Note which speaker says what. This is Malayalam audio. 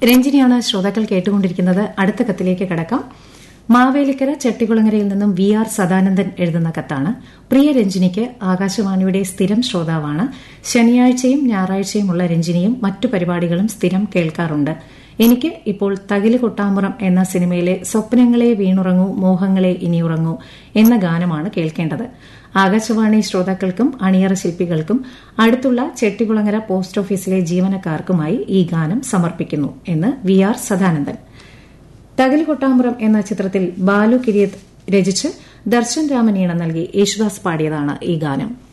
Speaker 1: രഞ്ജിനിയാണ് ശ്രോതാക്കൾ കേട്ടുകൊണ്ടിരിക്കുന്നത് അടുത്ത കത്തിലേക്ക് കടക്കാം മാവേലിക്കര ചെട്ടികുളങ്ങരയിൽ നിന്നും വി ആർ സദാനന്ദൻ എഴുതുന്ന കത്താണ് പ്രിയ രഞ്ജിനിക്ക് ആകാശവാണിയുടെ സ്ഥിരം ശ്രോതാവാണ് ശനിയാഴ്ചയും ഞായറാഴ്ചയുമുള്ള രഞ്ജിനിയും മറ്റു പരിപാടികളും സ്ഥിരം കേൾക്കാറുണ്ട് എനിക്ക് ഇപ്പോൾ തകില് കൊട്ടാമ്പുറം എന്ന സിനിമയിലെ സ്വപ്നങ്ങളെ വീണുറങ്ങൂ മോഹങ്ങളെ ഇനിയുറങ്ങൂ എന്ന ഗാനമാണ് കേൾക്കേണ്ടത് ആകാശവാണി ശ്രോതാക്കൾക്കും അണിയറ ശില്പികൾക്കും അടുത്തുള്ള ചെട്ടികുളങ്ങര പോസ്റ്റ് ഓഫീസിലെ ജീവനക്കാർക്കുമായി ഈ ഗാനം സമർപ്പിക്കുന്നു എന്ന് വി ആർ സദാനന്ദൻ തകില് കൊട്ടാമ്പുറം എന്ന ചിത്രത്തിൽ ബാലു കിരിയത്ത് രചിച്ച് ദർശൻ രാമനീണം നൽകി യേശുദാസ് പാടിയതാണ് ഈ ഗാനം